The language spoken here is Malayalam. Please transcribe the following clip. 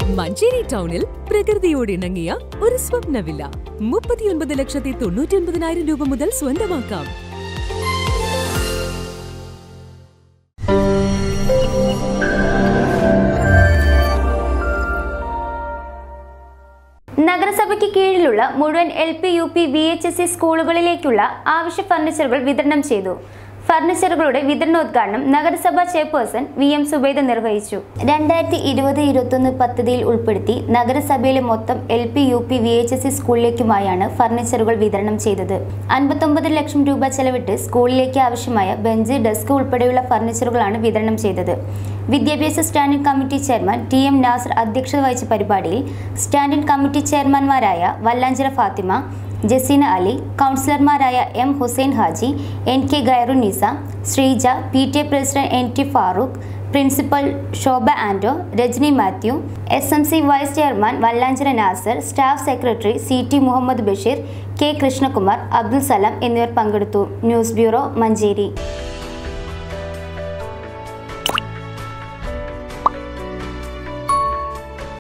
മഞ്ചേരി ടൗണിൽ പ്രകൃതിയോട് ഇണങ്ങിയ ഒരു സ്വപ്ന വില്ല മുപ്പത്തിയൊൻപത് ലക്ഷത്തി തൊണ്ണൂറ്റി ഒൻപതിനായിരം രൂപ മുതൽ സ്വന്തമാക്കാം നഗരസഭയ്ക്ക് കീഴിലുള്ള മുഴുവൻ L P U P V H S C സ്കൂളുകളിലേക്കുള്ള ആവശ്യ ഫർണിച്ചറുകൾ വിതരണം ചെയ്തു ഫർണിച്ചറുകളുടെ വിതരണോദ്ഘാടനം നഗരസഭാ ചെയർപേഴ്സൺ വി എം സുബൈദ നിർവഹിച്ചു രണ്ടായിരത്തി ഇരുപത് ഇരുപത്തൊന്ന് പദ്ധതിയിൽ ഉൾപ്പെടുത്തി നഗരസഭയിലെ മൊത്തം L P U P V H S C സ്കൂളിലേക്കുമായാണ് ഫർണിച്ചറുകൾ വിതരണം ചെയ്തത് അൻപത്തൊമ്പത് ലക്ഷം രൂപ ചെലവിട്ട് സ്കൂളിലേക്ക് ആവശ്യമായ ബെഞ്ച് ഡെസ്ക് ഉൾപ്പെടെയുള്ള ഫർണിച്ചറുകളാണ് വിതരണം ചെയ്തത് വിദ്യാഭ്യാസ standing committee chairman T M Nasar അധ്യക്ഷത വഹിച്ച പരിപാടിയിൽ സ്റ്റാൻഡിംഗ് കമ്മിറ്റി ചെയർമാൻമാരായ വല്ലാഞ്ചിറ ഫാത്തിമ ജസീന അലി കൗൺസിലർമാരായ M Hussain Haji N K Khairunnisa Sreeja P T A president N T Farooq principal Shobha Ando Rajani Mathew S M C vice chairman Vallanchira Nasar staff secretary C T Muhammad Basheer K Krishnakumar Abdul Salam എന്നിവർ പങ്കെടുത്തു ന്യൂസ് ബ്യൂറോ മഞ്ചേരി